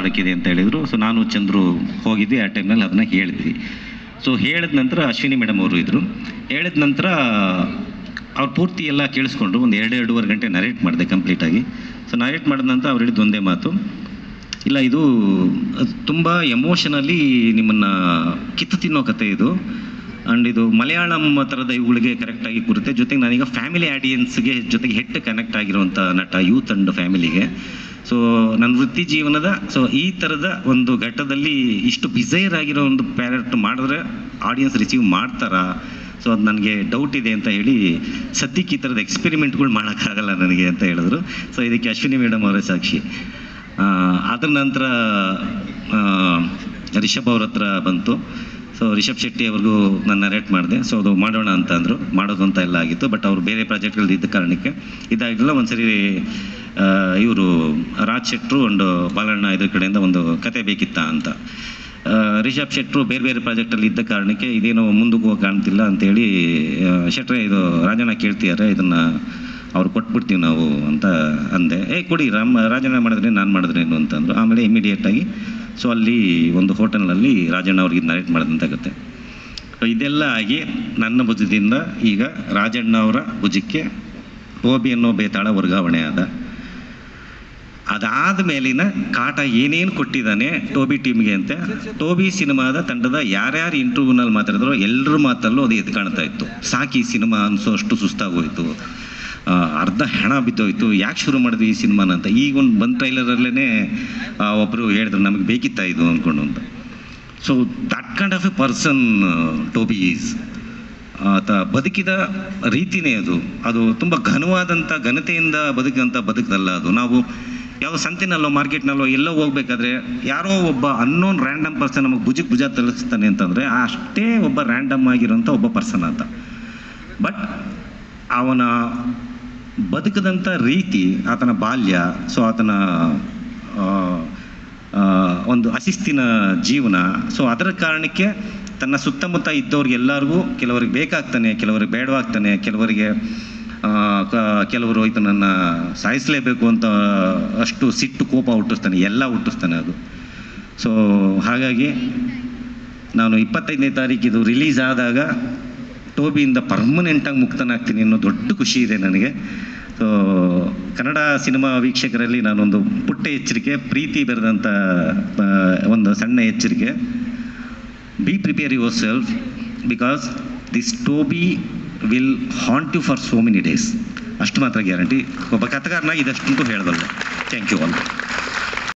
ಮಾಡೋಕ್ಕಿದೆ ಅಂತ ಹೇಳಿದರು ಸೊ ನಾನು ಚಂದ್ರು ಹೋಗಿದ್ವಿ ಆ ಟೈಮ್ನಲ್ಲಿ ಅದನ್ನು ಹೇಳಿದ್ವಿ ಸೊ ಹೇಳಿದ ನಂತರ ಅಶ್ವಿನಿ ಮೇಡಮ್ ಅವರು ಇದ್ದರು ಹೇಳಿದ ನಂತರ ಅವ್ರು ಪೂರ್ತಿ ಎಲ್ಲ ಕೇಳಿಸ್ಕೊಂಡ್ರು ಒಂದು ಎರಡು ಎರಡೂವರೆ ಗಂಟೆ ನರೇಟ್ ಮಾಡಿದೆ ಕಂಪ್ಲೀಟಾಗಿ ಸೊ ನರೇಟ್ ಮಾಡಿದ ನಂತರ ಅವ್ರು ಹೇಳಿದ್ದು ಒಂದೇ ಮಾತು ಇಲ್ಲ ಇದು ತುಂಬ ಎಮೋಷನಲಿ ನಿಮ್ಮನ್ನು ಕಿತ್ತು ತಿನ್ನೋ ಕತೆ ಇದು ಆ್ಯಂಡ್ ಇದು ಮಲಯಾಳಂ ಥರದ ಇವುಗಳಿಗೆ ಕರೆಕ್ಟಾಗಿ ಕೂರುತ್ತೆ ಜೊತೆಗೆ ನಾನೀಗ ಫ್ಯಾಮಿಲಿ ಆಡಿಯನ್ಸ್ಗೆ ಜೊತೆಗೆ ಹೆಟ್ಟು ಕನೆಕ್ಟ್ ಆಗಿರುವಂಥ ನಟ ಯೂತ್ ಆ್ಯಂಡ್ ಫ್ಯಾಮಿಲಿಗೆ ಸೊ ನನ್ನ ವೃತ್ತಿ ಜೀವನದ ಸೊ ಈ ಥರದ ಒಂದು ಘಟ್ಟದಲ್ಲಿ ಇಷ್ಟು ಬಿಸೈರ್ ಆಗಿರೋ ಒಂದು ಪ್ಯಾರೆಟ್ ಮಾಡಿದ್ರೆ ಆಡಿಯನ್ಸ್ ರಿಸೀವ್ ಮಾಡ್ತಾರಾ ಸೊ ಅದು ನನಗೆ ಡೌಟ್ ಇದೆ ಅಂತ ಹೇಳಿ ಸದ್ಯಕ್ಕೆ ಈ ಥರದ ಎಕ್ಸ್ಪೆರಿಮೆಂಟ್ಗಳು ಮಾಡೋಕ್ಕಾಗಲ್ಲ ನನಗೆ ಅಂತ ಹೇಳಿದ್ರು ಸೊ ಇದಕ್ಕೆ ಅಶ್ವಿನಿ ಮೇಡಮ್ ಅವರೇ ಸಾಕ್ಷಿ ಆ, ಅದ್ರ ನಂತರ ಆ, ರಿಷಬ್ ಅವ್ರ ಹತ್ರ ಬಂತು ಸೊ ರಿಷಬ್ ಶೆಟ್ಟಿ ಅವ್ರಿಗೂ ನಾನು ನರೇಟ್ ಮಾಡಿದೆ ಸೊ ಅದು ಮಾಡೋಣ ಅಂತ ಅಂದರು ಮಾಡೋದು ಅಂತ ಎಲ್ಲ ಆಗಿತ್ತು ಬಟ್ ಅವರು ಬೇರೆ ಪ್ರಾಜೆಕ್ಟ್ಗಳು ಇದ್ದ ಕಾರಣಕ್ಕೆ ಇದಾಗಿಲ್ಲ ಒಂದ್ಸರಿ ಇವರು ರಾಜ್ ಶೆಟ್ರು ಒಂದು ಬಾಲಣ್ಣ ಇದ್ರ ಕಡೆಯಿಂದ ಒಂದು ಕತೆ ಬೇಕಿತ್ತ ಅಂತ ಆ, ರಿಷಬ್ ಶೆಟ್ರು ಬೇರೆ ಬೇರೆ ಪ್ರಾಜೆಕ್ಟಲ್ಲಿ ಇದ್ದ ಕಾರಣಕ್ಕೆ ಇದೇನೋ ಮುಂದಕ್ಕೆ ಹೋಗಿ ಕಾಣ್ತಿಲ್ಲ ಅಂತೇಳಿ ಆ, ಶೆಟ್ರೆ ಇದು ರಾಜಣ್ಣ ಕೇಳ್ತಿದ್ದಾರೆ ಇದನ್ನು ಅವ್ರು ಕೊಟ್ಬಿಡ್ತೀವಿ ನಾವು ಅಂತ ಅಂದೆ ಏ ಕೊಡಿ ರಾಮ್ ರಾಜಣ್ಣ ಮಾಡಿದ್ರೆ ನಾನು ಮಾಡಿದ್ರೇನು ಅಂತಂದ್ರು ಆಮೇಲೆ ಇಮಿಡಿಯೇಟಾಗಿ ಸೊ ಅಲ್ಲಿ ಒಂದು ಹೋಟೆಲ್ನಲ್ಲಿ ರಾಜಣ್ಣ ಅವ್ರಿಗೆ ನರೇಟ್ ಮಾಡಿದಂತಾಗುತ್ತೆ ಸೊ ಇದೆಲ್ಲ ಆಗಿ ನನ್ನ ಭುಜದಿಂದ ಈಗ ರಾಜಣ್ಣ ಅವರ ಭುಜಕ್ಕೆ ಟೋಬಿ ಅನ್ನೋ ಬೇತಾಳ ವರ್ಗಾವಣೆ ಆದ ಅದಾದ ಮೇಲಿನ ಕಾಟ ಏನೇನು ಕೊಟ್ಟಿದ್ದಾನೆ ಟೋಬಿ ಟೀಮ್ಗೆ ಅಂತ ಟೋಬಿ ಸಿನಿಮಾದ ತಂಡದ ಯಾರ್ಯಾರು ಇಂಟರ್ವ್ಯೂನಲ್ಲಿ ಮಾತಾಡಿದ್ರು ಎಲ್ಲರ ಮಾತಲ್ಲೂ ಅದು ಎದ್ದು ಕಾಣ್ತಾ ಇತ್ತು ಸಾಕಿ ಸಿನಿಮಾ ಅನ್ಸೋ ಅಷ್ಟು ಸುಸ್ತಾಗೋಯ್ತು ಆ, ಅರ್ಧ ಹೆಣ ಬಿದ್ದೋಯ್ತು ಯಾಕೆ ಶುರು ಮಾಡಿದ್ವಿ ಈ ಸಿನಿಮಾನ ಅಂತ ಈಗ ಒಂದು ಬಂದ ಟ್ರೈಲರಲ್ಲೇ ಒಬ್ಬರು ಹೇಳಿದ್ರು ನಮಗೆ ಬೇಕಿತ್ತ ಇದು ಅಂದ್ಕೊಂಡು ಅಂತ so that kind of a person Toby is ಆತ ಬದುಕಿದ ರೀತಿನೇ ಅದು ಅದು ತುಂಬ ಘನವಾದಂಥ ಘನತೆಯಿಂದ ಬದುಕಿದಂಥ ಬದುಕಲ್ಲ ಅದು ನಾವು ಯಾವ ಸಂತಿನಲ್ಲೋ ಮಾರ್ಕೆಟ್ನಲ್ಲೋ ಎಲ್ಲೋ ಹೋಗ್ಬೇಕಾದ್ರೆ ಯಾರೋ ಒಬ್ಬ ಅನ್ನೋನ್ ರ್ಯಾಂಡಮ್ ಪರ್ಸನ್ ನಮಗೆ ಭುಜಕ್ಕೆ ಭುಜ ತಲುಪಿಸ್ತಾನೆ ಅಂತಂದರೆ ಅಷ್ಟೇ ಒಬ್ಬ ರ್ಯಾಂಡಮ್ ಆಗಿರೋಂಥ ಒಬ್ಬ ಪರ್ಸನ್ ಅಂತ ಬಟ್ ಅವನ ಬದುಕದಂಥ ರೀತಿ ಆತನ ಬಾಲ್ಯ ಸೊ ಆತನ ಆ, ಆ, ಒಂದು ಅಶಿಸ್ತಿನ ಜೀವನ ಸೊ ಅದರ ಕಾರಣಕ್ಕೆ ತನ್ನ ಸುತ್ತಮುತ್ತ ಇದ್ದವ್ರಿಗೆಲ್ಲರಿಗೂ ಕೆಲವರಿಗೆ ಬೇಕಾಗ್ತಾನೆ ಕೆಲವರಿಗೆ ಬೇಡವಾಗ್ತಾನೆ ಕೆಲವರಿಗೆ ಆ, ಕ- ಕೆಲವರು ಇದನ್ನು ಸಾಯಿಸಲೇಬೇಕು ಅಂತ ಅಷ್ಟು ಸಿಟ್ಟು ಕೋಪ ಹುಟ್ಟಿಸ್ತಾನೆ ಎಲ್ಲ ಹುಟ್ಟಿಸ್ತಾನೆ ಅದು ಸೊ ಹಾಗಾಗಿ ನಾನು ಇಪ್ಪತ್ತೈದನೇ ತಾರೀಕು ಇದು ರಿಲೀಸ್ ಆದಾಗ ಟೋಬಿಯಿಂದ ಪರ್ಮನೆಂಟಾಗಿ ಮುಕ್ತನಾಗ್ತೀನಿ ಅನ್ನೋ ದೊಡ್ಡ ಖುಷಿ ಇದೆ ನನಗೆ ಸೊ ಕನ್ನಡ ಸಿನಿಮಾ ವೀಕ್ಷಕರಲ್ಲಿ ನಾನೊಂದು ಪುಟ್ಟ ಎಚ್ಚರಿಕೆ ಪ್ರೀತಿ ಬೆರೆದಂಥ ಆ, ಒಂದು ಸಣ್ಣ ಎಚ್ಚರಿಕೆ be prepare yourself because this Toby will haunt you for so many days ಅಷ್ಟು ಮಾತ್ರ ಗ್ಯಾರಂಟಿ ಒಬ್ಬ ಕಥೆಗಾರನಾಗಿ ಇದಷ್ಟು ಹೇಳ್ಬಲ್ಲೆ ಥ್ಯಾಂಕ್ ಯು ಆಲ್